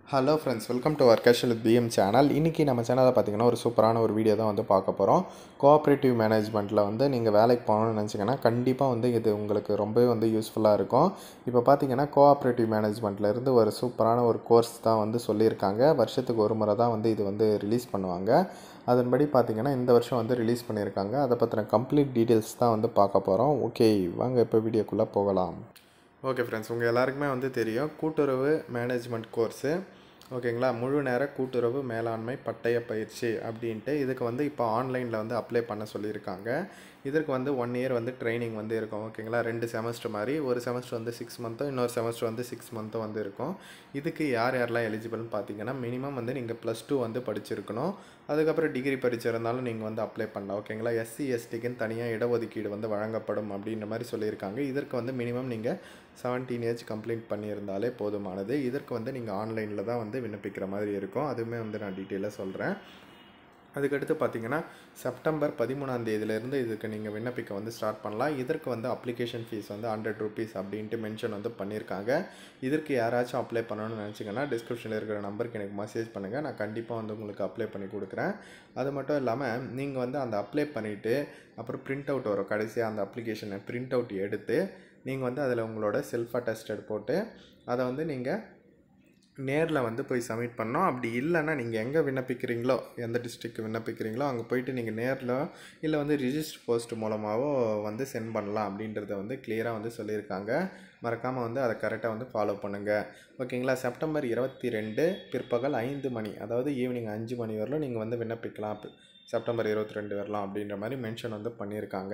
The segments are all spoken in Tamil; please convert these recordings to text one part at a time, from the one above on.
hello friends welcome to our casual with PM channel இன்றைக்கி நம்ம சேனலில் பார்த்தீங்கன்னா ஒரு சூப்பரான ஒரு வீடியோ தான் வந்து பார்க்க போகிறோம் கோஆப்ரேட்டிவ் மேனேஜ்மெண்ட்டில் வந்து நீங்கள் வேலைக்கு போகணும்னு நினச்சிங்கன்னா கண்டிப்பாக வந்து இது உங்களுக்கு ரொம்பவே வந்து யூஸ்ஃபுல்லாக இருக்கும் இப்போ பார்த்தீங்கன்னா கோஆப்ரேட்டிவ் மேனேஜ்மெண்ட்டில் இருந்து ஒரு சூப்பரான ஒரு கோர்ஸ் தான் வந்து சொல்லியிருக்காங்க வருஷத்துக்கு ஒரு முறை தான் வந்து இது வந்து ரிலீஸ் பண்ணுவாங்க அதன்படி பார்த்தீங்கன்னா இந்த வருஷம் வந்து ரிலீஸ் பண்ணியிருக்காங்க அதை பற்றின கம்ப்ளீட் டீட்டெயில்ஸ் தான் வந்து பார்க்க போகிறோம் ஓகே வாங்க இப்போ வீடியோக்குள்ளே போகலாம் ஓகே ஃப்ரெண்ட்ஸ் உங்கள் எல்லாருக்குமே வந்து தெரியும் கூட்டுறவு மேனேஜ்மெண்ட் கோர்ஸு ஓகேங்களா முழு நேர கூட்டுறவு மேலாண்மை பட்டய பயிற்சி அப்படின்ட்டு இதுக்கு வந்து இப்போ ஆன்லைனில் வந்து அப்ளை பண்ண சொல்லியிருக்காங்க இதற்கு வந்து ஒன் இயர் வந்து ட்ரைனிங் வந்து இருக்கும் ஓகேங்களா ரெண்டு செமஸ்டர் மாதிரி ஒரு செமஸ்டர் வந்து சிக்ஸ் மந்த்தும் இன்னொரு செமஸ்டர் வந்து சிக்ஸ் மந்த்தும் வந்து இருக்கும் இதுக்கு யார் யாரெல்லாம் எலிஜிபிள்னு பார்த்தீங்கன்னா மினிமம் வந்து நீங்கள் ப்ளஸ் டூ வந்து படிச்சிருக்கணும் அதுக்கப்புறம் டிகிரி படிச்சிருந்தாலும் நீங்கள் வந்து அப்ளை பண்ணலாம் ஓகேங்களா எஸ்சி எஸ்டிக்குன்னு தனியாக இடஒதுக்கீடு வந்து வழங்கப்படும் அப்படின்ற மாதிரி சொல்லியிருக்காங்க இதற்கு வந்து மினிமம் நீங்கள் செவன்டீன் ஏஜ் கம்ப்ளீட் பண்ணியிருந்தாலே போதுமானது இதற்கு வந்து நீங்கள் ஆன்லைனில் தான் வந்து விண்ணப்பிக்கிற மாதிரி இருக்கும் அதுவுமே வந்து நான் டீட்டெயிலாக சொல்கிறேன் அதுக்கடுத்து பார்த்தீங்கன்னா செப்டம்பர் பதிமூணாம் தேதியிலேருந்து இதுக்கு நீங்கள் விண்ணப்பிக்க வந்து ஸ்டார்ட் பண்ணலாம் இதற்கு வந்து அப்ளிகேஷன் ஃபீஸ் வந்து ஹண்ட்ரட் ருபீஸ் அப்படின்ட்டு மென்ஷன் வந்து பண்ணியிருக்காங்க இதற்கு யாராச்சும் அப்ளை பண்ணணும்னு நினச்சிங்கன்னா டிஸ்கிரிப்ஷனில் இருக்கிற நம்பருக்கு எனக்கு மெசேஜ் பண்ணுங்கள் நான் கண்டிப்பாக வந்து உங்களுக்கு அப்ளை பண்ணி கொடுக்குறேன் அது மட்டும் இல்லாமல் நீங்கள் வந்து அந்த அப்ளை பண்ணிவிட்டு அப்புறம் பிரிண்ட் அவுட் வரும் கடைசியாக அந்த அப்ளிகேஷனை பிரிண்ட் அவுட் எடுத்து நீங்கள் வந்து அதில் உங்களோட செல்ஃப் அட்டஸ்டட் போட்டு அதை வந்து நீங்கள் நேரில் வந்து போய் சப்மிட் பண்ணோம் அப்படி இல்லைன்னா நீங்கள் எங்கே விண்ணப்பிக்கிறீங்களோ எந்த டிஸ்ட்ரிக்ட் விண்ணப்பிக்கிறீங்களோ அங்கே போயிட்டு நீங்கள் நேரில் இல்லை வந்து ரிஜிஸ்டர் போஸ்ட் மூலமாகவோ வந்து சென்ட் பண்ணலாம் அப்படின்றத வந்து கிளியராக வந்து சொல்லியிருக்காங்க மறக்காமல் வந்து அதை கரெக்டாக வந்து ஃபாலோ பண்ணுங்கள் ஓகேங்களா செப்டம்பர் இருபத்தி ரெண்டு பிற்பகல் ஐந்து மணி அதாவது ஈவினிங் அஞ்சு மணி வரலும் நீங்கள் வந்து விண்ணப்பிக்கலாம் செப்டம்பர் இருபத்தி ரெண்டு வரலாம் அப்படின்ற மாதிரி மென்ஷன் வந்து பண்ணியிருக்காங்க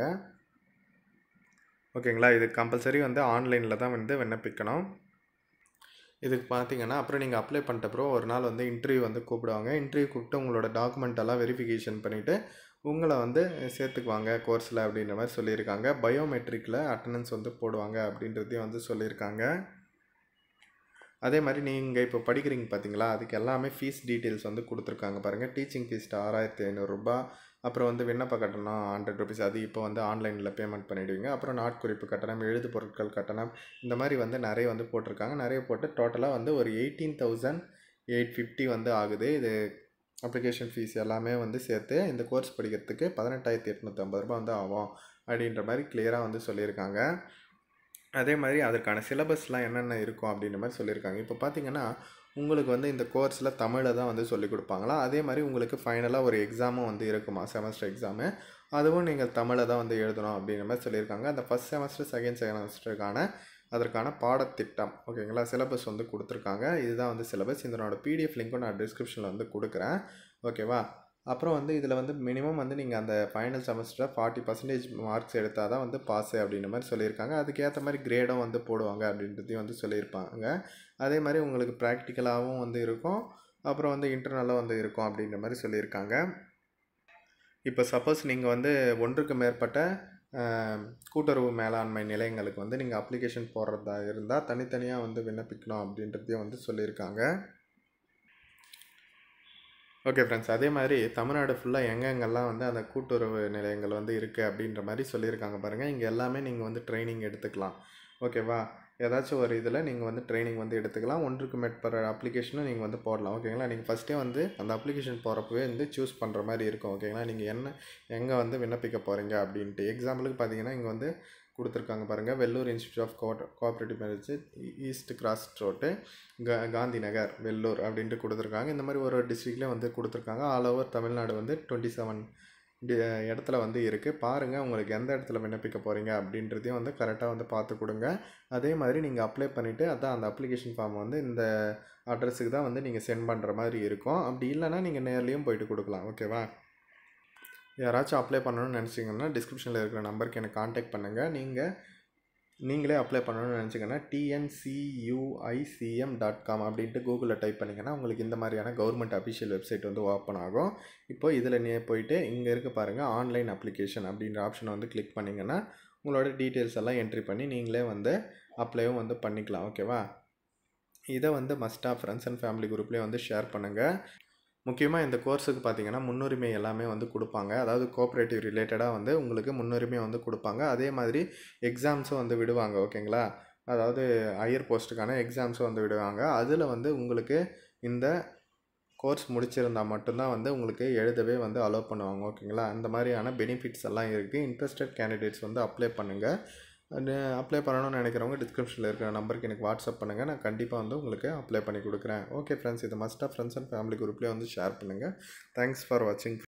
ஓகேங்களா இது கம்பல்சரி வந்து ஆன்லைனில் தான் வந்து விண்ணப்பிக்கணும் இதுக்கு பார்த்தீங்கன்னா அப்புறம் நீங்கள் அப்ளை பண்ணிட்ட அப்புறம் ஒரு நாள் வந்து இன்டர்வியூ வந்து கூப்பிடுவாங்க இன்டர்வியூ கூப்பிட்டு உங்களோட டாக்குமெண்ட் எல்லாம் வெரிஃபிகேஷன் பண்ணிவிட்டு உங்களை வந்து சேர்த்துக்குவாங்க கோர்ஸில் அப்படின்ற மாதிரி சொல்லியிருக்காங்க பயோமெட்ரிக்கில் அட்டண்டன்ஸ் வந்து போடுவாங்க அப்படின்றதையும் வந்து சொல்லியிருக்காங்க அதே மாதிரி நீங்கள் இப்போ படிக்கிறீங்க பார்த்தீங்களா அதுக்கு எல்லாமே ஃபீஸ் டீட்டெயில்ஸ் வந்து கொடுத்துருக்காங்க பாருங்கள் டீச்சிங் ஃபீஸ் ஆறாயிரத்தி ஐநூறுரூபா அப்புறம் வந்து விண்ணப்ப கட்டணம் ஹண்ட்ரட் ருபீஸ் அது இப்போ வந்து ஆன்லைனில் பேமெண்ட் பண்ணிவிடுவீங்க அப்புறம் நாட்குறிப்பு கட்டணம் எழுது பொருட்கள் கட்டணம் இந்த மாதிரி வந்து நிறைய வந்து போட்டிருக்காங்க நிறைய போட்டு டோட்டலாக வந்து ஒரு எயிட்டீன் தௌசண்ட் எயிட் ஃபிஃப்டி வந்து ஆகுது இது அப்ளிகேஷன் ஃபீஸ் எல்லாமே வந்து சேர்த்து இந்த கோர்ஸ் படிக்கிறதுக்கு பதினெட்டாயிரத்தி எட்நூற்றம்பது ரூபா வந்து ஆகும் அப்படின்ற மாதிரி கிளியராக வந்து சொல்லியிருக்காங்க அதே மாதிரி அதற்கான சிலபஸ்லாம் என்னென்ன இருக்கும் அப்படின்ற மாதிரி சொல்லியிருக்காங்க இப்போ பார்த்தீங்கன்னா உங்களுக்கு வந்து இந்த கோர்ஸில் தமிழில் தான் வந்து சொல்லிக் கொடுப்பாங்களா அதே மாதிரி உங்களுக்கு ஃபைனலாக ஒரு எக்ஸாமும் வந்து இருக்குமா செமஸ்டர் எக்ஸாமு அதுவும் நீங்கள் தமிழில் தான் வந்து எழுதணும் அப்படின்ற மாதிரி சொல்லியிருக்காங்க அந்த ஃபஸ்ட் செமஸ்டர் செகண்ட் செமஸ்டருக்கான அதற்கான பாடத்திட்டம் ஓகேங்களா சிலபஸ் வந்து கொடுத்துருக்காங்க இதுதான் வந்து சிலபஸ் இதனோட பிடிஎஃப் லிங்க்கும் நான் டிஸ்கிரிப்ஷனில் வந்து கொடுக்குறேன் ஓகேவா அப்புறம் வந்து இதில் வந்து மினிமம் வந்து நீங்கள் அந்த ஃபைனல் செமஸ்டரில் ஃபார்ட்டி பர்சன்டேஜ் மார்க்ஸ் எடுத்தால் தான் வந்து பாஸு அப்படின்ற மாதிரி சொல்லியிருக்காங்க அதுக்கேற்ற மாதிரி கிரேடும் வந்து போடுவாங்க அப்படின்றதையும் வந்து சொல்லியிருப்பாங்க அதே மாதிரி உங்களுக்கு ப்ராக்டிக்கலாகவும் வந்து இருக்கும் அப்புறம் வந்து இன்டர்னலாக வந்து இருக்கும் அப்படின்ற மாதிரி சொல்லியிருக்காங்க இப்போ சப்போஸ் நீங்கள் வந்து ஒன்றுக்கு மேற்பட்ட கூட்டுறவு மேலாண்மை நிலையங்களுக்கு வந்து நீங்கள் அப்ளிகேஷன் போடுறதா இருந்தால் தனித்தனியாக வந்து விண்ணப்பிக்கணும் அப்படின்றதையும் வந்து சொல்லியிருக்காங்க ஓகே ஃப்ரெண்ட்ஸ் அதே மாதிரி தமிழ்நாடு ஃபுல்லாக எங்கெங்கெல்லாம் வந்து அந்த கூட்டுறவு நிலையங்கள் வந்து இருக்குது அப்படின்ற மாதிரி சொல்லியிருக்காங்க பாருங்கள் இங்கே எல்லாமே நீங்கள் வந்து ட்ரைனிங் எடுத்துக்கலாம் ஓகேவா ஏதாச்சும் ஒரு இதில் நீங்கள் வந்து ட்ரைனிங் வந்து எடுத்துக்கலாம் ஒன்றுக்கு மேற்பட்ட அப்ளிகேஷனும் நீங்கள் வந்து போடலாம் ஓகேங்களா நீங்கள் ஃபஸ்ட்டே வந்து அந்த அப்ளிகேஷன் போகிறப்பவே வந்து சூஸ் பண்ணுற மாதிரி இருக்கும் ஓகேங்களா நீங்கள் என்ன எங்கே வந்து விண்ணப்பிக்க போகிறீங்க அப்படின்ட்டு எக்ஸாம்பிளுக்கு பார்த்தீங்கன்னா இங்கே வந்து கொடுத்துருக்காங்க பாருங்கள் Vellore institute of co cooperative manage east cross road கா காந்தி நகர் வெள்ளூர் அப்படின்ட்டு கொடுத்துருக்காங்க இந்த மாதிரி ஒரு ஒரு டிஸ்ட்ரிக்ட்லேயும் வந்து கொடுத்துருக்காங்க ஆல் ஓவர் தமிழ்நாடு வந்து டுவெண்ட்டி செவன் இடத்துல வந்து இருக்குது பாருங்கள் உங்களுக்கு எந்த இடத்துல விண்ணப்பிக்க போகிறீங்க அப்படின்றதையும் வந்து கரெக்டாக வந்து பார்த்து கொடுங்க அதே மாதிரி நீங்கள் அப்ளை பண்ணிவிட்டு அதான் அந்த அப்ளிகேஷன் ஃபார்ம் வந்து இந்த அட்ரஸுக்கு தான் வந்து நீங்கள் சென்ட் பண்ணுற மாதிரி இருக்கும் அப்படி இல்லைனா நீங்கள் நேர்லேயும் போயிட்டு கொடுக்கலாம் ஓகேவா யாராச்சும் அப்ளை பண்ணணும்னு நினச்சிங்கன்னா டிஸ்கிரிப்ஷனில் இருக்கிற நம்பருக்கு எனக்கு காண்டாக்ட் பண்ணுங்கள் நீங்கள் நீங்களே அப்ளை பண்ணணும்னு நினச்சிங்கன்னா டிஎன்சியூஐசிஎம் டாட் காம் அப்படின்ட்டு கூகுளில் டைப் பண்ணிங்கன்னா உங்களுக்கு இந்த மாதிரியான கவர்மெண்ட் அஃபிஷியல் வெப்சைட் வந்து ஓப்பன் ஆகும் இப்போ இதில் நீ போயிட்டு இங்கே இருக்க பாருங்கள் ஆன்லைன் அப்ளிகேஷன் அப்படின்ற ஆப்ஷனை வந்து கிளிக் பண்ணிங்கன்னா உங்களோட டீட்டெயில்ஸ் எல்லாம் என்ட்ரி பண்ணி நீங்களே வந்து அப்ளையும் வந்து பண்ணிக்கலாம் ஓகேவா இதை வந்து மஸ்ட்டாக ஃப்ரெண்ட்ஸ் அண்ட் ஃபேமிலி குரூப்லேயே வந்து ஷேர் பண்ணுங்கள் முக்கியமாக இந்த கோர்ஸுக்கு பார்த்தீங்கன்னா முன்னுரிமை எல்லாமே வந்து கொடுப்பாங்க அதாவது கோஆப்ரேட்டிவ் ரிலேட்டடாக வந்து உங்களுக்கு முன்னுரிமை வந்து கொடுப்பாங்க அதே மாதிரி எக்ஸாம்ஸும் வந்து விடுவாங்க ஓகேங்களா அதாவது ஹையர் போஸ்ட்டுக்கான எக்ஸாம்ஸும் வந்து விடுவாங்க அதில் வந்து உங்களுக்கு இந்த கோர்ஸ் முடிச்சிருந்தா மட்டும்தான் வந்து உங்களுக்கு எழுதவே வந்து அலோவ் பண்ணுவாங்க ஓகேங்களா அந்த மாதிரியான பெனிஃபிட்ஸ் எல்லாம் இருக்குது இன்ட்ரெஸ்டட் கேண்டிடேட்ஸ் வந்து அப்ளை பண்ணுங்கள் அப்ளை பண்ணணும்னு நினைக்கிறவங்க டிஸ்கிரிப்ஷனில் இருக்கிற நம்பருக்கு எனக்கு வாட்ஸ்அப் பண்ணுங்கள் நான் கண்டிப்பாக வந்து உங்களுக்கு அப்ளை பண்ணி கொடுக்குறேன் ஓகே ஃப்ரெண்ட்ஸ் இது மஸ்ட்டாக ஃப்ரெண்ட்ஸ் அண்ட் ஃபேமிலி குரூப்லேயே வந்து ஷேர் பண்ணுங்கள் தேங்க்ஸ் ஃபார் வாட்சிங்